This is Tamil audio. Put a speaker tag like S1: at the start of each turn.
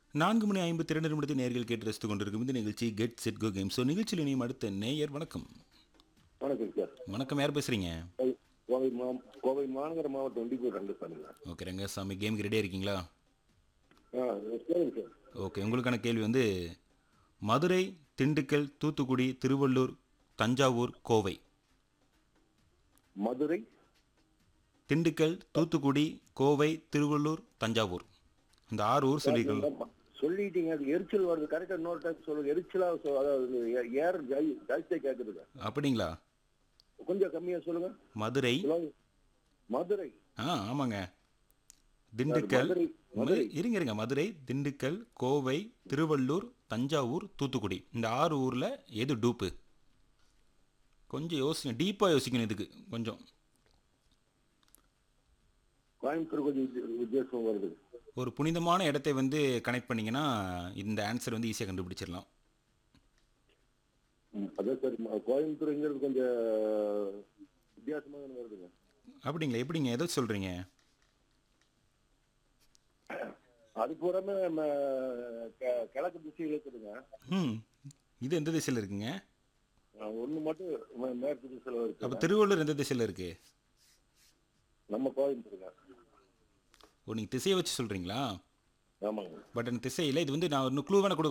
S1: நான்கு மணி ஐம்பத்தி இரண்டு நிமிடத்தில் நேர்கள் கேட்டு ரசித்துக் கொண்டிருக்கும் இந்த நிகழ்ச்சி get set go game show நிகழ்ச்சியில் இனியும் அடுத்த நேயர் வணக்கம்
S2: வணக்கம் சார்
S1: வணக்கம் யார் பேசுறீங்க
S2: கோவை- கோவை மா கோவை மாநகர மாவட்டம் ஒண்டிப்பூர் ரெண்டு சாருங்க
S1: ஓகே ரங்கசாமி கேமுக்கு ரெடியாக இருக்கீங்களா
S2: ஆ சரிங்க சார்
S1: ஓகே உங்களுக்கான கேள்வி வந்து மதுரை திண்டுக்கல் தூத்துக்குடி திருவள்ளூர் தஞ்சாவூர் கோவை
S2: மதுரை
S1: திண்டுக்கல் தூத்துக்குடி கோவை திருவள்ளூர் தஞ்சாவூர் இந்த ஆறு ஊர் சொல்லியிருக்கோம்
S2: ஆமா. சொல்லிட்டீங்க அது எரிச்சல் வருது கரெக்டா இன்னொரு டைம் சொல்லுங்க எரிச்சலா சொல் அதாவது ஏ- ஏர் ஜாய்- ஜாஸ்தியா கேக்குதுங்க
S1: அப்படிங்களா
S2: கொஞ்சம் கம்மியா சொல்லுங்க
S1: மதுரை
S2: ஹலோ மதுரை
S1: ஆ ஆமாங்க திண்டுக்கல்
S2: மதுரை
S1: மதுரை இருங்க இருங்க மதுரை திண்டுக்கல் கோவை திருவள்ளூர் தஞ்சாவூர் தூத்துக்குடி இந்த ஆறு ஊரில் எது டூப்பு கொஞ்சம் யோசிங்க டீப்பாக யோசிக்கணும் இதுக்கு கொஞ்சம்
S2: கோயம்புத்தூர் கொஞ்சம் வித்திய- வித்தியாசம் வருது
S1: ஒரு புனிதமான இடத்தை வந்து கனெக்ட் பண்ணிங்கன்னா இந்த ஆன்சர் வந்து ஈஸியாக கண்டுபிடிச்சிடலாம்
S2: ம், அதான் சார் ம- கோயம்புத்தூருங்கிறது கொஞ்சம் வித்தியாசமா தானே வருதுங்க
S1: அப்படிங்களா எப்படிங்க எதை சொல்கிறீங்க
S2: அது பூராமே நம்ம கெ- கிழக்கு திசையில் இருக்குதுங்க
S1: ம் இது எந்த திசையில் இருக்குங்க
S2: ஒன்று மட்டும் மே- மேற்கு திசையில்
S1: அப்போ
S2: இருக்கு
S1: திருவள்ளூர் எந்த திசையில் இருக்குது
S2: நம்ம கோயம்புத்தூருங்க
S1: ஓ நீங்கள் திசையை வச்சு சொல்கிறீங்களா
S2: ஆமாங்க
S1: பட் எனக்கு திசை இல்லை இது வந்து நான் இன்னும் க்ளூ வேணால் கொடுக்க